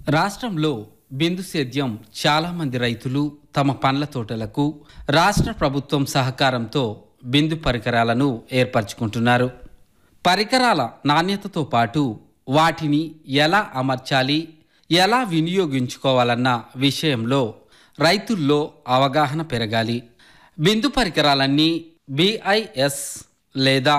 రాష్ట్రంలో బిందు సేద్యం చాలామంది రైతులు తమ పండ్ల తోటలకు రాష్ట్ర ప్రభుత్వం సహకారంతో బిందు పరికరాలను ఏర్పరచుకుంటున్నారు పరికరాల నాణ్యతతో పాటు వాటిని ఎలా అమర్చాలి ఎలా వినియోగించుకోవాలన్న విషయంలో రైతుల్లో అవగాహన పెరగాలి బిందు పరికరాలన్నీ బిఐఎస్ లేదా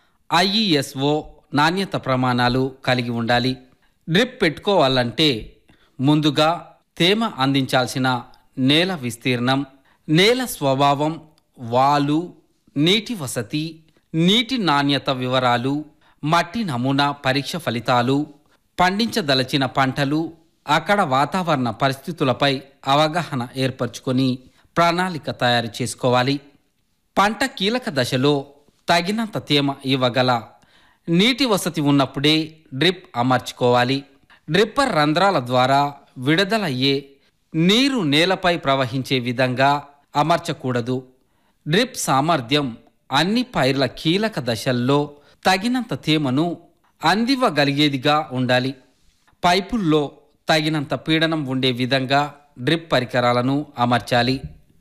ఐఈఎస్ఓ నాణ్యత ప్రమాణాలు కలిగి ఉండాలి డ్రిప్ పెట్టుకోవాలంటే ముందుగా తేమ అందించాల్సిన నేల విస్తీర్ణం నేల స్వభావం వాలు నీటి వసతి నీటి నాణ్యత వివరాలు మట్టి నమూనా పరీక్ష ఫలితాలు పండించదలచిన పంటలు అక్కడ వాతావరణ పరిస్థితులపై అవగాహన ఏర్పరచుకొని ప్రణాళిక తయారు చేసుకోవాలి పంట కీలక దశలో తగినంత తేమ ఇవ్వగల నీటి వసతి ఉన్నప్పుడే డ్రిప్ అమర్చుకోవాలి డ్రిప్పర్ రంధ్రాల ద్వారా విడుదలయ్యే నీరు నేలపై ప్రవహించే విధంగా అమర్చకూడదు డ్రిప్ సామర్థ్యం అన్ని పైర్ల కీలక దశల్లో తగినంత తేమను అందివ్వగలిగేదిగా ఉండాలి పైపుల్లో తగినంత పీడనం ఉండే విధంగా డ్రిప్ పరికరాలను అమర్చాలి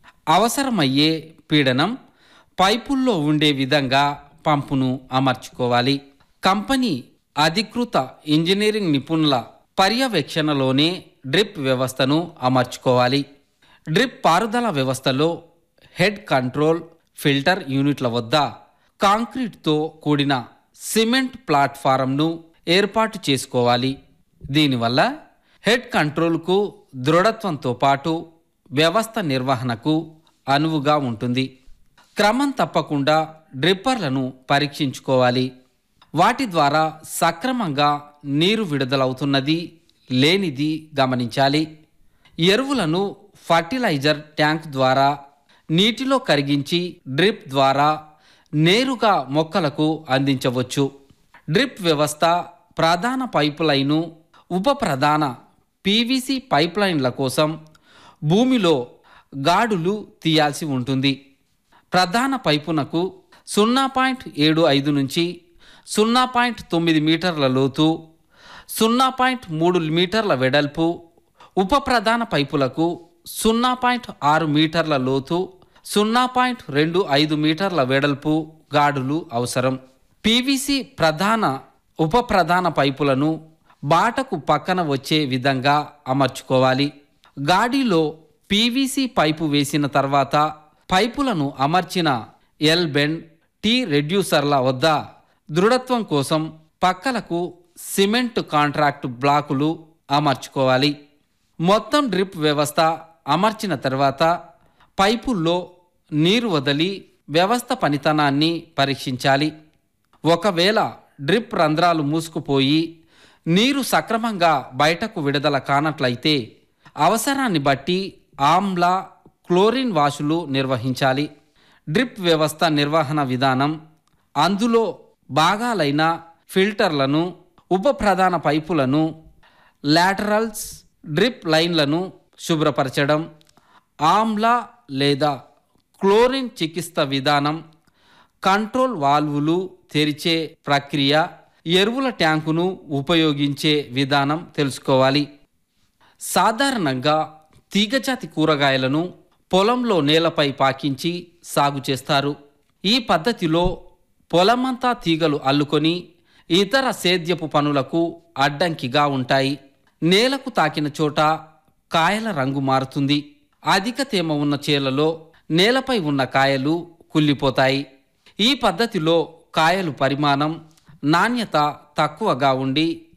అవసరమయ్యే పీడనం పైపుల్లో ఉండే విధంగా పంపును అమర్చుకోవాలి కంపెనీ అధికృత ఇంజనీరింగ్ నిపుణుల పర్యవేక్షణలోనే డ్రిప్ వ్యవస్థను అమర్చుకోవాలి డ్రిప్ పారుదల వ్యవస్థలో హెడ్ కంట్రోల్ ఫిల్టర్ యూనిట్ల వద్ద కాంక్రీట్తో కూడిన సిమెంట్ ప్లాట్ఫారంను ఏర్పాటు చేసుకోవాలి దీనివల్ల హెడ్ కంట్రోల్కు దృఢత్వంతో పాటు వ్యవస్థ నిర్వహణకు అనువుగా ఉంటుంది క్రమం తప్పకుండా డ్రిప్పర్లను పరీక్షించుకోవాలి వాటి ద్వారా సక్రమంగా నీరు విడుదలవుతున్నది లేనిది గమనించాలి ఎరువులను ఫర్టిలైజర్ ట్యాంక్ ద్వారా నీటిలో కరిగించి డ్రిప్ ద్వారా నేరుగా మొక్కలకు అందించవచ్చు డ్రిప్ వ్యవస్థ ప్రధాన పైపు లైను ఉప ప్రధాన పీవీసీ పైప్ లైన్ల కోసం భూమిలో గాడులు తీయాల్సి ఉంటుంది ప్రధాన పైపునకు సున్నా పాయింట్ ఏడు ఐదు నుంచి సున్నా పాయింట్ తొమ్మిది మీటర్ల లోతు సున్నా పాయింట్ మూడు మీటర్ల వెడల్పు ఉప ప్రధాన పైపులకు సున్నా పాయింట్ ఆరు మీటర్ల లోతు సున్నా పాయింట్ రెండు ఐదు మీటర్ల వెడల్పు గాడులు అవసరం పీవీసీ ప్రధాన ఉప ప్రధాన పైపులను బాటకు పక్కన వచ్చే విధంగా అమర్చుకోవాలి గాడిలో పీవీసీ పైపు వేసిన తర్వాత పైపులను అమర్చిన ఎల్ బెండ్ టీ రెడ్యూసర్ల వద్ద దృఢత్వం కోసం పక్కలకు సిమెంట్ కాంట్రాక్ట్ బ్లాకులు అమర్చుకోవాలి మొత్తం డ్రిప్ వ్యవస్థ అమర్చిన తర్వాత పైపుల్లో నీరు వదిలి వ్యవస్థ పనితనాన్ని పరీక్షించాలి ఒకవేళ డ్రిప్ రంధ్రాలు మూసుకుపోయి నీరు సక్రమంగా బయటకు విడుదల కానట్లయితే అవసరాన్ని బట్టి ఆమ్ల క్లోరిన్ వాషులు నిర్వహించాలి డ్రిప్ వ్యవస్థ నిర్వహణ విధానం అందులో భాగాలైన ఫిల్టర్లను ఉప ప్రధాన పైపులను లాటరల్స్ డ్రిప్ లైన్లను శుభ్రపరచడం ఆమ్ల లేదా క్లోరిన్ చికిత్స విధానం కంట్రోల్ వాల్వులు తెరిచే ప్రక్రియ ఎరువుల ట్యాంకును ఉపయోగించే విధానం తెలుసుకోవాలి సాధారణంగా తీగజాతి కూరగాయలను పొలంలో నేలపై పాకించి సాగు చేస్తారు ఈ పద్ధతిలో పొలమంతా తీగలు అల్లుకొని ఇతర సేద్యపు పనులకు అడ్డంకిగా ఉంటాయి నేలకు తాకిన చోట కాయల రంగు మారుతుంది అధిక తేమ ఉన్న చేలలో నేలపై ఉన్న కాయలు కుళ్ళిపోతాయి ఈ పద్ధతిలో కాయలు పరిమాణం నాణ్యత తక్కువగా ఉండి